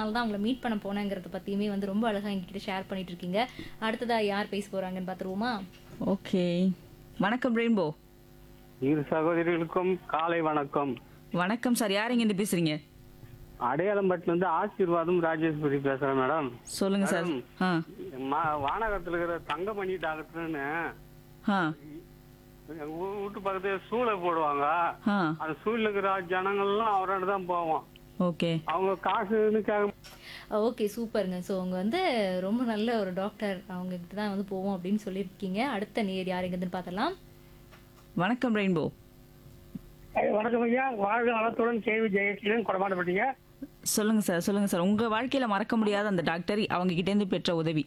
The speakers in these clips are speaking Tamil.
அதனால தான் அவங்கள மீட் பண்ண போனேங்கிறத பத்தியுமே வந்து ரொம்ப அழகா எங்ககிட்ட ஷேர் பண்ணிட்டு இருக்கீங்க அடுத்ததா யார் பேச போறாங்கன்னு பாத்துருவோமா ஓகே வணக்கம் ரெயின்போ இரு சகோதரிகளுக்கும் காலை வணக்கம் வணக்கம் சார் யார் இருந்து பேசுறீங்க அடையாளம்பட்டில இருந்து ஆசீர்வாதம் ராஜேஸ்வரி பேசுறேன் மேடம் சொல்லுங்க சார் ஆ மா- வானகத்துல இருக்கிற தங்கமணி டாக்டர்னு ஆ எங்க ஊ- வீட்டு பக்கத்துல சூளை போடுவாங்க ஆ அந்த சூழ்நிலை இருக்கிற ஜனங்கள்லாம் அவரோட தான் போவோம் ஓகே அவங்க காசுன்னு கேட்க ஓகே சூப்பருங்க ஸோ அவங்க வந்து ரொம்ப நல்ல ஒரு டாக்டர் அவங்க கிட்ட தான் வந்து போவோம் அப்படின்னு சொல்லியிருக்கீங்க அடுத்த நேர் யார் எங்கன்னு பார்த்தலாம் வணக்கம் ரெயின்போ வணக்கம் ஐயா வாழ்க வளத்துடன் கேவி ஜெயசீலன் கொடமாட்டப்பட்டீங்க சொல்லுங்க சார் சொல்லுங்க சார் உங்க வாழ்க்கையில மறக்க முடியாத அந்த டாக்டர் அவங்க கிட்ட இருந்து பெற்ற உதவி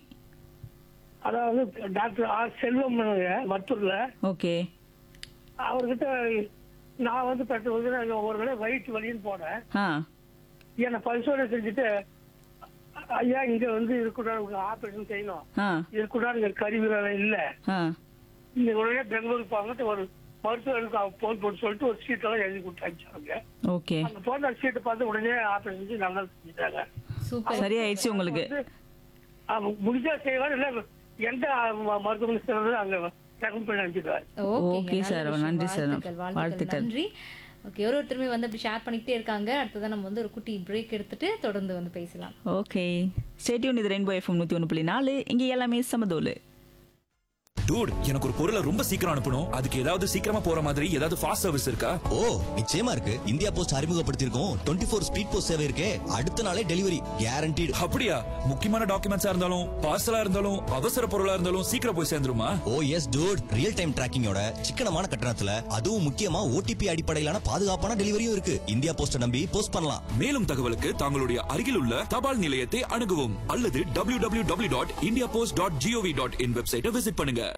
அதாவது டாக்டர் ஆர் செல்வம் மத்தூர்ல ஓகே அவர்கிட்ட நான் வந்து பெற்ற உதவி ஒரு வேளை வயிற்று வலின்னு போனேன் ஆ என்னை பரிசோதனை செஞ்சுட்டு ஐயா இங்க வந்து இருக்கக்கூடாது உங்க ஆபரேஷன் செய்யணும் ஆ இருக்கக்கூடாது இங்க கருவிகளை இல்ல ஆ இந்த உடனே பெங்களூருக்கு போங்கிட்டு ஒரு மருத்துவருக்கு அவங்க போன் போட்டு சொல்லிட்டு ஒரு சீட்டெல்லாம் எழுதி கொடுத்தாங்க ஓகே அந்த போன சீட்டை பார்த்து உடனே ஆபரேஷன் செஞ்சு நல்லா செஞ்சுட்டாங்க சூப்பர் சரியாயிடுச்சு உங்களுக்கு வந்து, ஆமா, முடிஞ்சா செய்வார் இல்ல எந்த ம- மருத்துவமனை சேர்ந்தது அங்க ரெக்கமெண்ட் பண்ணி அனுப்பிடுவார் Okay, sir. நன்றி, sir. வாழ்த்துக்கள் வாழ்த்துக்கள். நன்றி ஓகே ஒரு ஒருத்தருமே வந்து அப்படி ஷேர் பண்ணிக்கிட்டே இருக்காங்க அடுத்ததான் நம்ம வந்து ஒரு குட்டி பிரேக் எடுத்துட்டு தொடர்ந்து வந்து பேசலாம் ஓகே ஸ்டேட்யூன் இது ரெயின்போ எஃப்எம் நூற்றி ஒன்று புள்ளி நாலு இங்கே எல்லாமே சமதோலு டூட் எனக்கு ஒரு பொருளை ரொம்ப சீக்கிரம் அனுப்பணும் அதுக்கு ஏதாவது சீக்கிரமா போற மாதிரி ஏதாவது ஃபாஸ்ட் சர்வீஸ் இருக்கா ஓ நிச்சயமா இருக்கு இந்தியா போஸ்ட் அறிமுகப்படுத்தியிருக்கோம் டுவெண்ட்டி ஃபோர் ஸ்பீட் போஸ்ட் சேவை இருக்கே அடுத்த நாளே டெலிவரி கேரண்டீடு அப்படியா முக்கியமான டாக்குமெண்ட்ஸா இருந்தாலும் பார்சலா இருந்தாலும் அவசர பொருளா இருந்தாலும் சீக்கிரம் போய் சேர்ந்துருமா oh yes dude real time டிராக்கிங்கோட சிக்கனமான கட்டணத்துல அதுவும் முக்கியமா ஓடிபி அடிப்படையிலான பாதுகாப்பான டெலிவரியும் இருக்கு இந்தியா போஸ்ட நம்பி போஸ்ட் பண்ணலாம் மேலும் தகவலுக்கு தங்களுடைய அருகில் உள்ள தபால் நிலையத்தை அணுகவும் அல்லது www.indiapost.gov.in டாட் வெப்சைட்டை விசிட் பண்ணுங்க